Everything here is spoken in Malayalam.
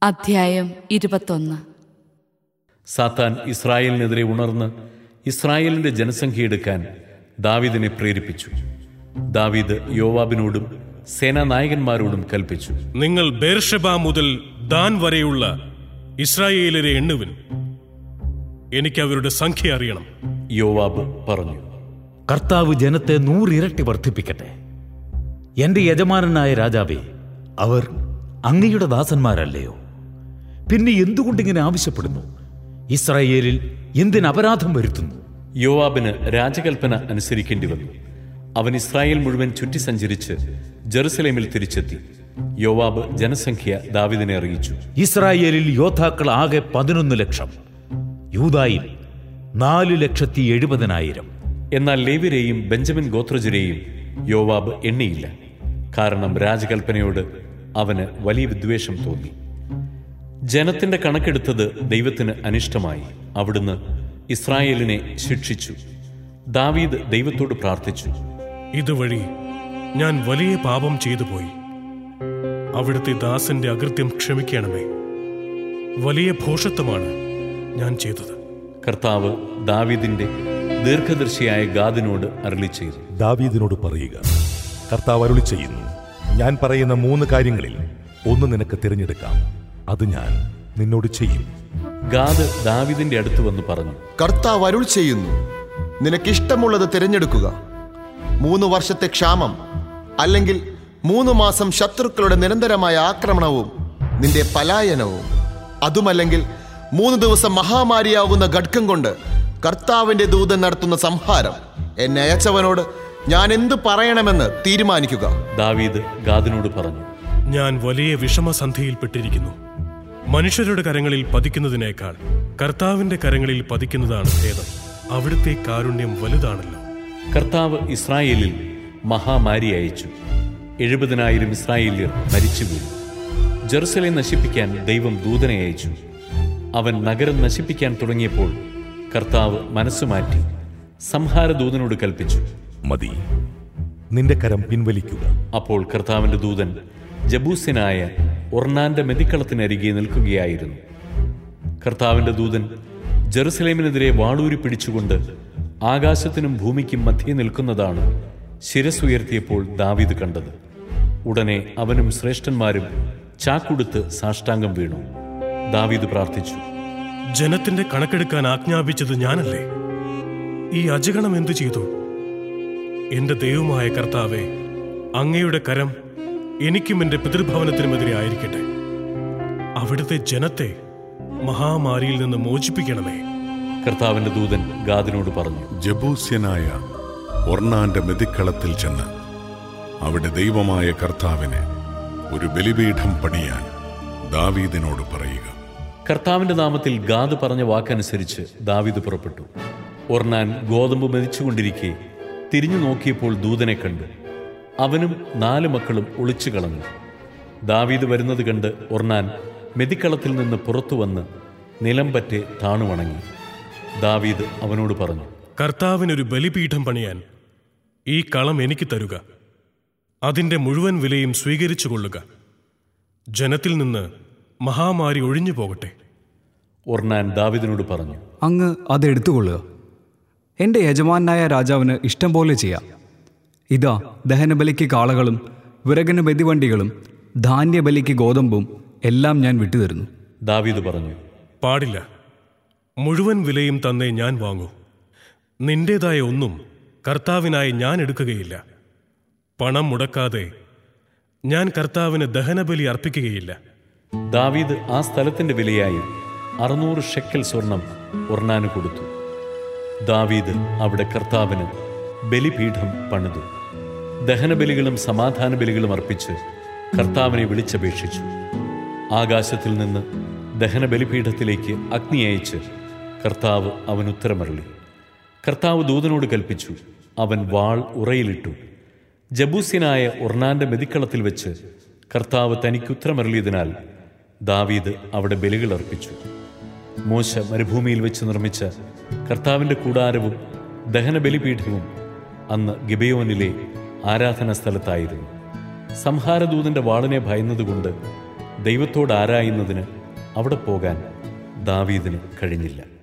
അധ്യായം ഇരുപത്തൊന്ന് സാത്താൻ ഇസ്രായേലിനെതിരെ ഉണർന്ന് ഇസ്രായേലിന്റെ ജനസംഖ്യ എടുക്കാൻ ദാവീദിനെ പ്രേരിപ്പിച്ചു ദാവീദ് യോവാബിനോടും സേനാനായകന്മാരോടും കൽപ്പിച്ചു നിങ്ങൾ ബേർഷബ മുതൽ ദാൻ വരെയുള്ള ഇസ്രായേലരെ എണ്ണുവിൻ എനിക്ക് അവരുടെ സംഖ്യ അറിയണം യോവാബ് പറഞ്ഞു കർത്താവ് ജനത്തെ നൂറിരട്ടി വർദ്ധിപ്പിക്കട്ടെ എന്റെ യജമാനനായ രാജാവേ അവർ അങ്ങയുടെ ദാസന്മാരല്ലയോ പിന്നെ എന്തുകൊണ്ടിങ്ങനെ ആവശ്യപ്പെടുന്നു ഇസ്രായേലിൽ എന്തിന് അപരാധം വരുത്തുന്നു യോവാബിന് രാജകൽപ്പന അനുസരിക്കേണ്ടി വന്നു അവൻ ഇസ്രായേൽ മുഴുവൻ ചുറ്റി സഞ്ചരിച്ച് ജെറുസലേമിൽ തിരിച്ചെത്തി യോവാബ് ജനസംഖ്യ ദാവീദിനെ അറിയിച്ചു ഇസ്രായേലിൽ യോദ്ധാക്കൾ ആകെ പതിനൊന്ന് ലക്ഷം യൂതായിൽ നാല് ലക്ഷത്തി എഴുപതിനായിരം എന്നാൽ ലേവ്യരെയും ബെഞ്ചമിൻ ഗോത്രജരെയും യോവാബ് എണ്ണിയില്ല കാരണം രാജകൽപ്പനയോട് അവന് വലിയ വിദ്വേഷം തോന്നി ജനത്തിന്റെ കണക്കെടുത്തത് ദൈവത്തിന് അനിഷ്ടമായി അവിടുന്ന് ഇസ്രായേലിനെ ശിക്ഷിച്ചു ദാവീദ് ദൈവത്തോട് പ്രാർത്ഥിച്ചു ഇതുവഴി ഞാൻ വലിയ പാപം ചെയ്തു പോയി അവിടുത്തെ ദാസന്റെ അകൃത്യം ക്ഷമിക്കണമേ വലിയ ഭോഷത്വമാണ് ഞാൻ ചെയ്തത് കർത്താവ് ദാവീദിന്റെ ദീർഘദർശിയായ ഗാദിനോട് അരളി ചെയ്തു ദാവീദിനോട് പറയുക കർത്താവ് അരുളി ചെയ്യുന്നു ഞാൻ പറയുന്ന മൂന്ന് കാര്യങ്ങളിൽ ഒന്ന് നിനക്ക് തിരഞ്ഞെടുക്കാം അത് ഞാൻ നിന്നോട് ചെയ്യും ഗാദ് ദാവീദിന്റെ അടുത്ത് വന്ന് പറഞ്ഞു കർത്താവ് അരുൾ ചെയ്യുന്നു നിനക്കിഷ്ടമുള്ളത് തിരഞ്ഞെടുക്കുക മൂന്ന് വർഷത്തെ ക്ഷാമം അല്ലെങ്കിൽ മൂന്ന് മാസം ശത്രുക്കളുടെ നിരന്തരമായ ആക്രമണവും നിന്റെ പലായനവും അതുമല്ലെങ്കിൽ മൂന്ന് ദിവസം മഹാമാരിയാകുന്ന ഘടകം കൊണ്ട് കർത്താവിന്റെ ദൂതൻ നടത്തുന്ന സംഹാരം എന്നെ അയച്ചവനോട് ഞാൻ എന്ത് പറയണമെന്ന് തീരുമാനിക്കുക ദാവീദ് ഗാദിനോട് പറഞ്ഞു ഞാൻ വലിയ വിഷമസന്ധിയിൽപ്പെട്ടിരിക്കുന്നു മനുഷ്യരുടെ കരങ്ങളിൽ പതിക്കുന്നതിനേക്കാൾ കർത്താവിന്റെ കരങ്ങളിൽ പതിക്കുന്നതാണ് ഭേദം അവിടുത്തെ കാരുണ്യം വലുതാണല്ലോ കർത്താവ് ഇസ്രായേലിൽ മഹാമാരി അയച്ചു എഴുപതിനായിരം ഇസ്രായേല്യർ മരിച്ചു വീണു ജെറുസലേം നശിപ്പിക്കാൻ ദൈവം ദൂതനെ അയച്ചു അവൻ നഗരം നശിപ്പിക്കാൻ തുടങ്ങിയപ്പോൾ കർത്താവ് മനസ്സുമാറ്റി സംഹാരദൂതനോട് കൽപ്പിച്ചു മതി നിന്റെ കരം പിൻവലിക്കുക അപ്പോൾ കർത്താവിന്റെ ദൂതൻ ജബൂസ്യനായ ഒർണാന്റെ മെതിക്കളത്തിനരികെ നിൽക്കുകയായിരുന്നു കർത്താവിന്റെ ദൂതൻ ജെറുസലേമിനെതിരെ വാളൂരി പിടിച്ചുകൊണ്ട് ആകാശത്തിനും ഭൂമിക്കും മധ്യേ നിൽക്കുന്നതാണ് ശിരസുയർത്തിയപ്പോൾ ദാവീദ് കണ്ടത് ഉടനെ അവനും ശ്രേഷ്ഠന്മാരും ചാക്കുടുത്ത് സാഷ്ടാംഗം വീണു ദാവീദ് പ്രാർത്ഥിച്ചു ജനത്തിന്റെ കണക്കെടുക്കാൻ ആജ്ഞാപിച്ചത് ഞാനല്ലേ ഈ അജഗണം എന്തു ചെയ്തു എന്റെ ദൈവമായ കർത്താവെ അങ്ങയുടെ കരം എനിക്കും എന്റെ പിതൃഭവനത്തിനുമെതിരെ ആയിരിക്കട്ടെ അവിടുത്തെ ജനത്തെ മഹാമാരിയിൽ നിന്ന് മോചിപ്പിക്കണമേ കർത്താവിന്റെ ദൂതൻ ഗാദിനോട് പറഞ്ഞു ജബൂസ്യനായ ഒർണാന്റെ മെതിക്കളത്തിൽ ചെന്ന് അവിടെ ദൈവമായ കർത്താവിന് ഒരു ബലിപീഠം പണിയാൻ ദാവീദിനോട് പറയുക കർത്താവിന്റെ നാമത്തിൽ ഗാദ് പറഞ്ഞ വാക്കനുസരിച്ച് ദാവീദ് പുറപ്പെട്ടു ഒർണാൻ ഗോതമ്പ് മെതിച്ചുകൊണ്ടിരിക്കെ തിരിഞ്ഞു നോക്കിയപ്പോൾ ദൂതനെ കണ്ടു അവനും നാല് മക്കളും ഒളിച്ചു കളഞ്ഞു ദാവീദ് വരുന്നത് കണ്ട് ഒർണാൻ മെതിക്കളത്തിൽ നിന്ന് പുറത്തു വന്ന് നിലം പറ്റെ താണുവണങ്ങി ദാവീദ് അവനോട് പറഞ്ഞു കർത്താവിനൊരു ബലിപീഠം പണിയാൻ ഈ കളം എനിക്ക് തരുക അതിന്റെ മുഴുവൻ വിലയും സ്വീകരിച്ചു കൊള്ളുക ജനത്തിൽ നിന്ന് മഹാമാരി ഒഴിഞ്ഞു പോകട്ടെ ഒർണാൻ ദാവീദിനോട് പറഞ്ഞു അങ്ങ് അത് എടുത്തുകൊള്ളുക എൻ്റെ യജമാനായ രാജാവിന് ഇഷ്ടം പോലെ ചെയ്യാം ഇതാ ദഹനബലിക്ക് കാളകളും വിറകിന് ബദിവണ്ടികളും ധാന്യബലിക്ക് ഗോതമ്പും എല്ലാം ഞാൻ വിട്ടുതരുന്നു ദാവീദ് പറഞ്ഞു പാടില്ല മുഴുവൻ വിലയും തന്നേ ഞാൻ വാങ്ങൂ നിന്റേതായ ഒന്നും കർത്താവിനായി ഞാൻ എടുക്കുകയില്ല പണം മുടക്കാതെ ഞാൻ കർത്താവിന് ദഹനബലി അർപ്പിക്കുകയില്ല ദാവീദ് ആ സ്ഥലത്തിന്റെ വിലയായി അറുന്നൂറ് ഷെക്കൽ സ്വർണം ഒർണാന് കൊടുത്തു ദാവീദ് അവിടെ കർത്താവിന് ബലിപീഠം പണിതു ദഹനബലികളും സമാധാന ബലികളും അർപ്പിച്ച് കർത്താവിനെ വിളിച്ചപേക്ഷിച്ചു ആകാശത്തിൽ നിന്ന് ദഹന ബലിപീഠത്തിലേക്ക് അഗ്നി അയച്ച് കർത്താവ് അവൻ ഉത്തരമരളി കർത്താവ് ദൂതനോട് കൽപ്പിച്ചു അവൻ വാൾ ഉറയിലിട്ടു ജബൂസ്യനായ ഒർണാന്റെ മെതിക്കളത്തിൽ വെച്ച് കർത്താവ് തനിക്ക് ഉത്തരമരളിയതിനാൽ ദാവീദ് അവിടെ ബലികൾ അർപ്പിച്ചു മോശ മരുഭൂമിയിൽ വെച്ച് നിർമ്മിച്ച കർത്താവിന്റെ കൂടാരവും ദഹന ബലിപീഠവും അന്ന് ഗിബയോനിലെ ആരാധനാ സ്ഥലത്തായിരുന്നു സംഹാരദൂതന്റെ വാളിനെ ഭയന്നതുകൊണ്ട് ദൈവത്തോട് ആരായുന്നതിന് അവിടെ പോകാൻ ദാവീദിന് കഴിഞ്ഞില്ല